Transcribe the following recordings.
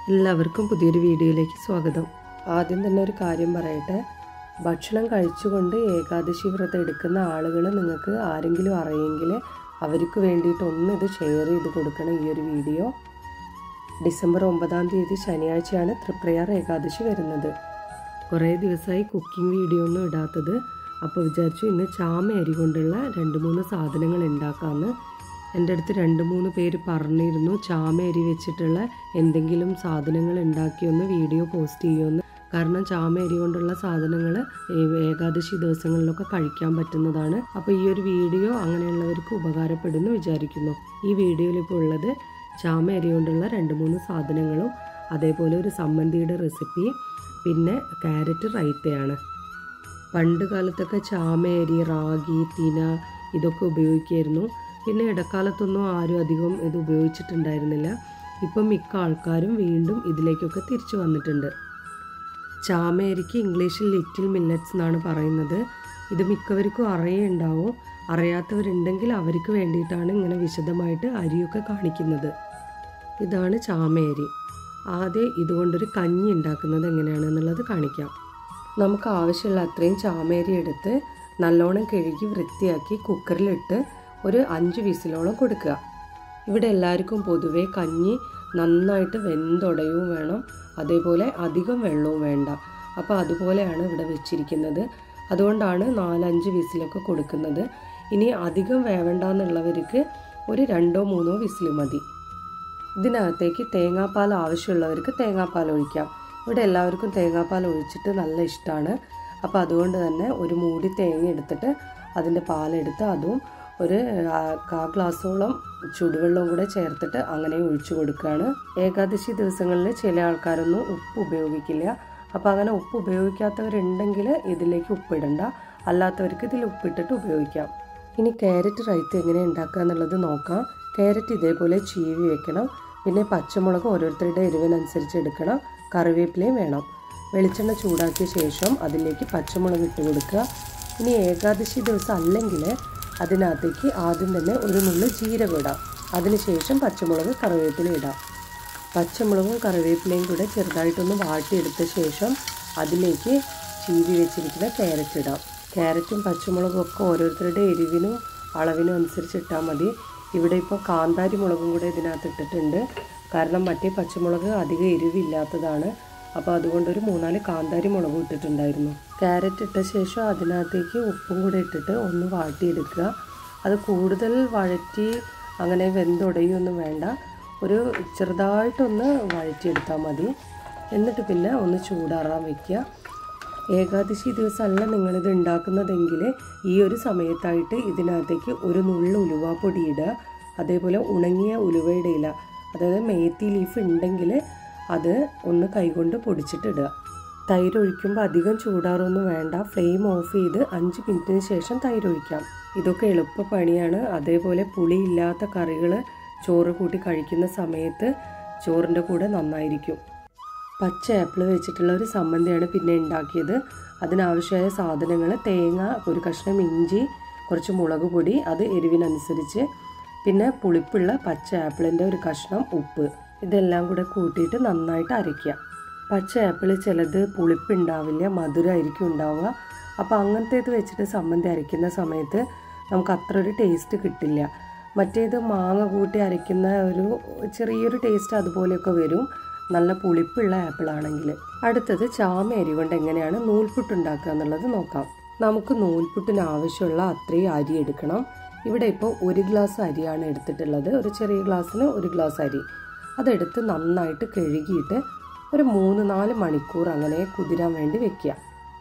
എല്ലാവർക്കും പുതിയൊരു വീഡിയോയിലേക്ക് സ്വാഗതം ആദ്യം തന്നെ ഒരു കാര്യം പറയട്ടെ ഭക്ഷണം കഴിച്ചുകൊണ്ട് ഏകാദശി വ്രതം എടുക്കുന്ന ആളുകൾ നിങ്ങൾക്ക് ആരെങ്കിലും അറിയെങ്കിൽ അവർക്ക് വേണ്ടിയിട്ട് ഒന്ന് ഇത് ഷെയർ ചെയ്ത് കൊടുക്കണം ഈ ഒരു വീഡിയോ ഡിസംബർ ഒമ്പതാം തീയതി ശനിയാഴ്ചയാണ് തൃപ്രയാർ ഏകാദശി വരുന്നത് കുറേ ദിവസമായി കുക്കിംഗ് വീഡിയോ ഒന്നും ഇടാത്തത് അപ്പോൾ വിചാരിച്ചു ഇന്ന് ചാമ അരി കൊണ്ടുള്ള രണ്ട് മൂന്ന് സാധനങ്ങൾ ഉണ്ടാക്കാമെന്ന് എൻ്റെ അടുത്ത് രണ്ട് മൂന്ന് പേര് പറഞ്ഞിരുന്നു ചാമ അരി വെച്ചിട്ടുള്ള എന്തെങ്കിലും സാധനങ്ങൾ ഉണ്ടാക്കിയൊന്ന് വീഡിയോ പോസ്റ്റ് ചെയ്യുമെന്ന് കാരണം ചാമ അരി കൊണ്ടുള്ള സാധനങ്ങൾ ഏകാദശി ദിവസങ്ങളിലൊക്കെ കഴിക്കാൻ പറ്റുന്നതാണ് അപ്പോൾ ഈ ഒരു വീഡിയോ അങ്ങനെയുള്ളവർക്ക് ഉപകാരപ്പെടുന്നു വിചാരിക്കുന്നു ഈ വീഡിയോയിൽ ഇപ്പോൾ ഉള്ളത് ചാമ അരി കൊണ്ടുള്ള രണ്ട് മൂന്ന് സാധനങ്ങളും അതേപോലെ ഒരു സമ്മന്തിയുടെ റെസിപ്പി പിന്നെ ക്യാരറ്റ് റൈത്തയാണ് പണ്ട് കാലത്തൊക്കെ ചാമയരി റാഗി തിന ഇതൊക്കെ ഉപയോഗിക്കുമായിരുന്നു പിന്നെ ഇടക്കാലത്തൊന്നും ആരും അധികം ഇത് ഉപയോഗിച്ചിട്ടുണ്ടായിരുന്നില്ല ഇപ്പം മിക്ക ആൾക്കാരും വീണ്ടും ഇതിലേക്കൊക്കെ തിരിച്ചു വന്നിട്ടുണ്ട് ചാമയരിക്ക് ഇംഗ്ലീഷിൽ ലിറ്റിൽ മില്ലറ്റ്സ് എന്നാണ് പറയുന്നത് ഇത് മിക്കവർക്കും അറിയുണ്ടാവും അറിയാത്തവരുണ്ടെങ്കിൽ അവർക്ക് വേണ്ടിയിട്ടാണ് ഇങ്ങനെ വിശദമായിട്ട് അരിയൊക്കെ കാണിക്കുന്നത് ഇതാണ് ചാമയരി ആദ്യം ഇതുകൊണ്ടൊരു കഞ്ഞി ഉണ്ടാക്കുന്നത് എങ്ങനെയാണെന്നുള്ളത് കാണിക്കാം നമുക്ക് ആവശ്യമുള്ള അത്രയും ചാമേരി എടുത്ത് നല്ലോണം കഴുകി വൃത്തിയാക്കി കുക്കറിലിട്ട് ഒരു അഞ്ച് വിസിലോളം കൊടുക്കുക ഇവിടെ എല്ലാവർക്കും പൊതുവേ കഞ്ഞി നന്നായിട്ട് വെന്തുടയും വേണം അതേപോലെ അധികം വെള്ളവും വേണ്ട അപ്പോൾ അതുപോലെയാണ് ഇവിടെ വെച്ചിരിക്കുന്നത് അതുകൊണ്ടാണ് നാലഞ്ച് വിസിലൊക്കെ കൊടുക്കുന്നത് ഇനി അധികം വേവണ്ടെന്നുള്ളവർക്ക് ഒരു രണ്ടോ മൂന്നോ വിസിൽ മതി ഇതിനകത്തേക്ക് തേങ്ങാപ്പാൽ ആവശ്യമുള്ളവർക്ക് തേങ്ങാപ്പാൽ ഒഴിക്കാം ഇവിടെ എല്ലാവർക്കും തേങ്ങാപ്പാൽ ഒഴിച്ചിട്ട് നല്ല ഇഷ്ടമാണ് അപ്പോൾ അതുകൊണ്ട് തന്നെ ഒരു മൂടി തേങ്ങ എടുത്തിട്ട് അതിൻ്റെ പാലെടുത്ത് അതും ഒരു കാ ഗ്ലാസ്സോളം ചുടുവെള്ളവും കൂടെ ചേർത്തിട്ട് അങ്ങനെ ഒഴിച്ചു കൊടുക്കുകയാണ് ഏകാദശി ദിവസങ്ങളിൽ ചില ആൾക്കാരൊന്നും ഉപ്പ് ഉപയോഗിക്കില്ല അപ്പോൾ അങ്ങനെ ഉപ്പ് ഉപയോഗിക്കാത്തവരുണ്ടെങ്കിൽ ഇതിലേക്ക് ഉപ്പിടണ്ട അല്ലാത്തവർക്ക് ഇതിൽ ഉപ്പിട്ടിട്ട് ഉപയോഗിക്കാം ഇനി ക്യാരറ്റ് റൈത്ത് എങ്ങനെ ഉണ്ടാക്കുക എന്നുള്ളത് നോക്കാം ക്യാരറ്റ് ഇതേപോലെ ചീവി വെക്കണം പിന്നെ പച്ചമുളക് ഓരോരുത്തരുടെ എരിവിനനുസരിച്ച് എടുക്കണം കറിവേപ്പിലയും വേണം വെളിച്ചെണ്ണ ചൂടാക്കിയ ശേഷം അതിലേക്ക് പച്ചമുളക് ഇട്ട് കൊടുക്കുക ഇനി ഏകാദശി ദിവസം അല്ലെങ്കിൽ അതിനകത്തേക്ക് ആദ്യം തന്നെ ഒരു നുള്ളു ജീരകം ഇടാം അതിനുശേഷം പച്ചമുളക് കറിവേപ്പില ഇടാം പച്ചമുളകും കറിവേപ്പിലയും കൂടെ ചെറുതായിട്ടൊന്ന് വാട്ടിയെടുത്ത ശേഷം അതിലേക്ക് ചീവി വെച്ചിരിക്കുന്ന ക്യാരറ്റ് ഇടാം ക്യാരറ്റും പച്ചമുളകും ഒക്കെ ഓരോരുത്തരുടെ എരിവിനും അളവിനും അനുസരിച്ച് ഇട്ടാൽ മതി ഇവിടെ ഇപ്പോൾ കാന്താരി മുളകും കൂടെ ഇതിനകത്ത് ഇട്ടിട്ടുണ്ട് കാരണം മറ്റേ പച്ചമുളക് അധികം എരിവില്ലാത്തതാണ് അപ്പോൾ അതുകൊണ്ടൊരു മൂന്നാല് കാന്താരി മുളകും ഇട്ടിട്ടുണ്ടായിരുന്നു ക്യാരറ്റ് ഇട്ട ശേഷം അതിനകത്തേക്ക് ഉപ്പും കൂടെ ഇട്ടിട്ട് ഒന്ന് വാട്ടിയെടുക്കുക അത് കൂടുതൽ വഴറ്റി അങ്ങനെ വെന്തുടയൊന്നും വേണ്ട ഒരു ചെറുതായിട്ടൊന്ന് വഴറ്റിയെടുത്താൽ മതി എന്നിട്ട് പിന്നെ ഒന്ന് ചൂടാറാൻ വയ്ക്കുക ഏകാദശി ദിവസമല്ല നിങ്ങളിത് ഉണ്ടാക്കുന്നതെങ്കിൽ ഈ ഒരു സമയത്തായിട്ട് ഇതിനകത്തേക്ക് ഒരു നുള്ള ഉലുവാപ്പൊടി ഇടുക അതേപോലെ ഉണങ്ങിയ ഉലുവയുടെ ഇല അതായത് മേത്തി ലീഫ് ഉണ്ടെങ്കിൽ അത് ഒന്ന് കൈകൊണ്ട് പൊടിച്ചിട്ടിടുക തൈര് ഒഴിക്കുമ്പോൾ അധികം ചൂടാറൊന്നും വേണ്ട ഫ്ലെയിം ഓഫ് ചെയ്ത് അഞ്ച് മിനിറ്റിന് ശേഷം തൈര് ഒഴിക്കാം ഇതൊക്കെ എളുപ്പ പണിയാണ് അതേപോലെ പുളിയില്ലാത്ത കറികൾ ചോറ് കൂട്ടി കഴിക്കുന്ന സമയത്ത് ചോറിൻ്റെ കൂടെ നന്നായിരിക്കും പച്ച ആപ്പിൾ വെച്ചിട്ടുള്ള ഒരു സമ്മന്തിയാണ് പിന്നെ ഉണ്ടാക്കിയത് അതിനാവശ്യമായ സാധനങ്ങൾ തേങ്ങ ഒരു കഷ്ണം ഇഞ്ചി കുറച്ച് മുളക് പൊടി അത് എരിവിനനുസരിച്ച് പിന്നെ പുളിപ്പുള്ള പച്ച ആപ്പിളിൻ്റെ ഒരു കഷ്ണം ഉപ്പ് ഇതെല്ലാം കൂടെ കൂട്ടിയിട്ട് നന്നായിട്ട് അരയ്ക്കുക പച്ച ആപ്പിൾ ചിലത് പുളിപ്പുണ്ടാവില്ല മധുരമായിരിക്കും ഉണ്ടാവുക അപ്പോൾ അങ്ങനത്തേത് വെച്ചിട്ട് സമ്മന്തി അരയ്ക്കുന്ന സമയത്ത് നമുക്ക് അത്ര ഒരു ടേസ്റ്റ് കിട്ടില്ല മറ്റേത് മാങ്ങ കൂട്ടി അരയ്ക്കുന്ന ഒരു ചെറിയൊരു ടേസ്റ്റ് അതുപോലെയൊക്കെ വരും നല്ല പുളിപ്പുള്ള ആപ്പിൾ ആണെങ്കിൽ അടുത്തത് ചാമ അരി കൊണ്ട് എങ്ങനെയാണ് നൂൽപുട്ട് ഉണ്ടാക്കുക എന്നുള്ളത് നോക്കാം നമുക്ക് നൂൽപുട്ടിന് ആവശ്യമുള്ള അത്രയും അരി എടുക്കണം ഇവിടെ ഇപ്പോൾ ഒരു ഗ്ലാസ് അരിയാണ് എടുത്തിട്ടുള്ളത് ഒരു ചെറിയ ഗ്ലാസ്സിന് ഒരു ഗ്ലാസ് അരി അതെടുത്ത് നന്നായിട്ട് കഴുകിയിട്ട് ഒരു മൂന്ന് നാല് മണിക്കൂർ അങ്ങനെ കുതിരാൻ വേണ്ടി വെക്കുക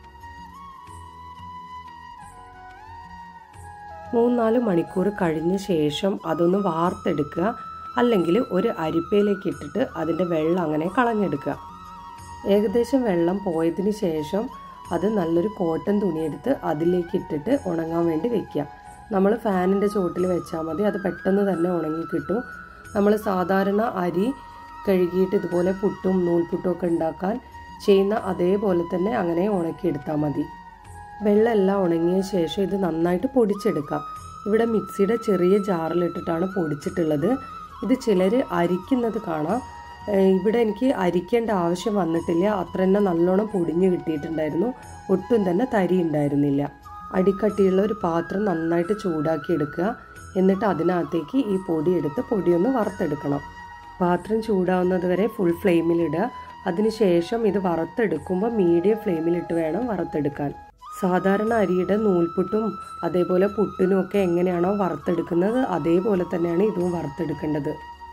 മൂന്നാല് മണിക്കൂർ കഴിഞ്ഞ ശേഷം അതൊന്ന് വാർത്തെടുക്കുക അല്ലെങ്കിൽ ഒരു അരിപ്പയിലേക്ക് ഇട്ടിട്ട് അതിൻ്റെ വെള്ളം അങ്ങനെ കളഞ്ഞെടുക്കുക ഏകദേശം വെള്ളം പോയതിന് ശേഷം അത് നല്ലൊരു കോട്ടൺ തുണിയെടുത്ത് അതിലേക്ക് ഇട്ടിട്ട് ഉണങ്ങാൻ വേണ്ടി വെക്കുക നമ്മൾ ഫാനിൻ്റെ ചുവട്ടിൽ വെച്ചാൽ മതി അത് പെട്ടെന്ന് തന്നെ ഉണങ്ങി കിട്ടും നമ്മൾ സാധാരണ അരി കഴുകിയിട്ട് ഇതുപോലെ പുട്ടും നൂൽപുട്ടും ഒക്കെ ഉണ്ടാക്കാൻ ചെയ്യുന്ന അതേപോലെ തന്നെ അങ്ങനെ ഉണക്കിയെടുത്താൽ മതി വെള്ളമെല്ലാം ഉണങ്ങിയ ശേഷം ഇത് നന്നായിട്ട് പൊടിച്ചെടുക്കാം ഇവിടെ മിക്സിയുടെ ചെറിയ ജാറിലിട്ടിട്ടാണ് പൊടിച്ചിട്ടുള്ളത് ഇത് ചിലർ അരിക്കുന്നത് കാണാം ഏഹ് ഇവിടെ എനിക്ക് അരിക്കേണ്ട ആവശ്യം വന്നിട്ടില്ല അത്ര തന്നെ നല്ലോണം പൊടിഞ്ഞ് കിട്ടിയിട്ടുണ്ടായിരുന്നു ഒട്ടും തന്നെ തരി ഉണ്ടായിരുന്നില്ല അടിക്കട്ടിയുള്ള ഒരു പാത്രം നന്നായിട്ട് ചൂടാക്കി എടുക്കുക എന്നിട്ട് അതിനകത്തേക്ക് ഈ പൊടി എടുത്ത് പൊടിയൊന്ന് വറുത്തെടുക്കണം പാത്രം ചൂടാവുന്നത് വരെ ഫുൾ ഫ്ലെയിമിലിടുക അതിനുശേഷം ഇത് വറുത്തെടുക്കുമ്പോൾ മീഡിയം ഫ്ലെയിമിലിട്ട് വേണം വറുത്തെടുക്കാൻ സാധാരണ അരിയുടെ നൂൽപുട്ടും അതേപോലെ പുട്ടിനും ഒക്കെ എങ്ങനെയാണോ വറുത്തെടുക്കുന്നത് അതേപോലെ തന്നെയാണ് ഇതും വറുത്തെടുക്കേണ്ടത്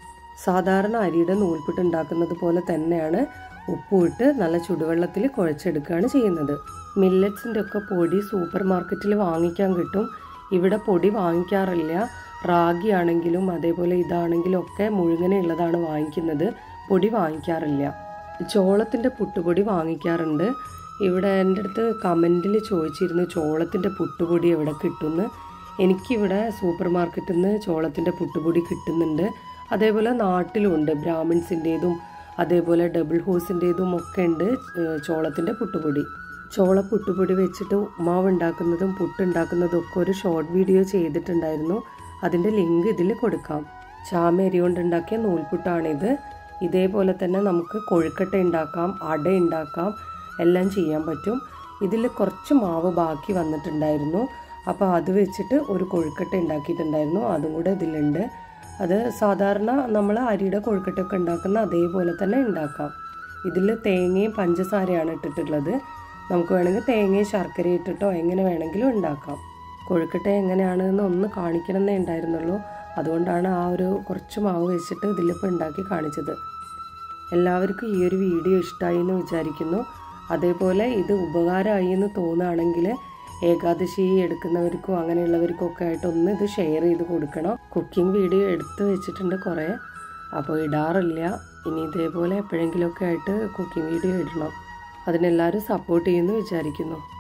സാധാരണ അരിയുടെ നൂൽപുട്ട് ഉണ്ടാക്കുന്നത് പോലെ തന്നെയാണ് ഉപ്പുമിട്ട് നല്ല ചുടുവെള്ളത്തിൽ കുഴച്ചെടുക്കുകയാണ് ചെയ്യുന്നത് മില്ലറ്റ്സിൻ്റെ ഒക്കെ പൊടി സൂപ്പർ മാർക്കറ്റിൽ വാങ്ങിക്കാൻ കിട്ടും ഇവിടെ പൊടി വാങ്ങിക്കാറില്ല റാഗി ആണെങ്കിലും അതേപോലെ ഇതാണെങ്കിലും ഒക്കെ മുഴുവനെ ഉള്ളതാണ് വാങ്ങിക്കുന്നത് പൊടി വാങ്ങിക്കാറില്ല ചോളത്തിൻ്റെ പുട്ടുപൊടി വാങ്ങിക്കാറുണ്ട് ഇവിടെ എൻ്റെ അടുത്ത് കമൻറ്റിൽ ചോദിച്ചിരുന്നു ചോളത്തിൻ്റെ പുട്ടുപൊടി എവിടെ കിട്ടുമെന്ന് എനിക്കിവിടെ സൂപ്പർ മാർക്കറ്റിൽ നിന്ന് ചോളത്തിൻ്റെ പുട്ടുപൊടി കിട്ടുന്നുണ്ട് അതേപോലെ നാട്ടിലുമുണ്ട് ബ്രാഹ്മിൺസിൻ്റേതും അതേപോലെ ഡബിൾ ഹോസിൻ്റേതും ഒക്കെ ഉണ്ട് ഏഹ് ചോളത്തിൻ്റെ പുട്ടുപൊടി ചോള പുട്ടുപൊടി വെച്ചിട്ട് ഉമാവ് ഉണ്ടാക്കുന്നതും പുട്ടുണ്ടാക്കുന്നതും ഒക്കെ ഒരു ഷോർട്ട് വീഡിയോ ചെയ്തിട്ടുണ്ടായിരുന്നു അതിൻ്റെ ലിങ്ക് ഇതിൽ കൊടുക്കാം ചാമ അരി കൊണ്ടുണ്ടാക്കിയ നൂൽപുട്ടാണിത് ഇതേപോലെ തന്നെ നമുക്ക് കൊഴുക്കട്ട ഉണ്ടാക്കാം അട ഉണ്ടാക്കാം എല്ലാം ചെയ്യാൻ പറ്റും ഇതിൽ കുറച്ച് മാവ് ബാക്കി വന്നിട്ടുണ്ടായിരുന്നു അപ്പോൾ അത് വെച്ചിട്ട് ഒരു കൊഴുക്കട്ട ഉണ്ടാക്കിയിട്ടുണ്ടായിരുന്നു അതും കൂടെ ഇതിലുണ്ട് അത് സാധാരണ നമ്മൾ അരിയുടെ കൊഴുക്കട്ടയൊക്കെ ഉണ്ടാക്കുന്ന അതേപോലെ തന്നെ ഉണ്ടാക്കാം ഇതിൽ തേങ്ങയും പഞ്ചസാരയാണ് ഇട്ടിട്ടുള്ളത് നമുക്ക് വേണമെങ്കിൽ തേങ്ങയും ശർക്കര ഇട്ടിട്ടോ എങ്ങനെ വേണമെങ്കിലും ഉണ്ടാക്കാം കൊഴുക്കട്ട എങ്ങനെയാണെന്ന് ഒന്ന് കാണിക്കണമെന്നേ ഉണ്ടായിരുന്നുള്ളൂ അതുകൊണ്ടാണ് ആ ഒരു കുറച്ച് മാവ് വെച്ചിട്ട് ഇതിലിപ്പോൾ ഉണ്ടാക്കി കാണിച്ചത് എല്ലാവർക്കും ഈ ഒരു വീഡിയോ ഇഷ്ടമായി എന്ന് വിചാരിക്കുന്നു അതേപോലെ ഇത് ഉപകാരമായി എന്ന് തോന്നുകയാണെങ്കിൽ ഏകാദശി എടുക്കുന്നവർക്കും അങ്ങനെയുള്ളവർക്കും ഒക്കെ ആയിട്ട് ഒന്ന് ഇത് ഷെയർ ചെയ്ത് കൊടുക്കണം കുക്കിംഗ് വീഡിയോ എടുത്ത് വെച്ചിട്ടുണ്ട് കുറേ അപ്പോൾ ഇടാറില്ല ഇനി ഇതേപോലെ എപ്പോഴെങ്കിലുമൊക്കെ ആയിട്ട് കുക്കിംഗ് വീഡിയോ ഇടണം അതിനെല്ലാവരും സപ്പോർട്ട് ചെയ്യുമെന്ന് വിചാരിക്കുന്നു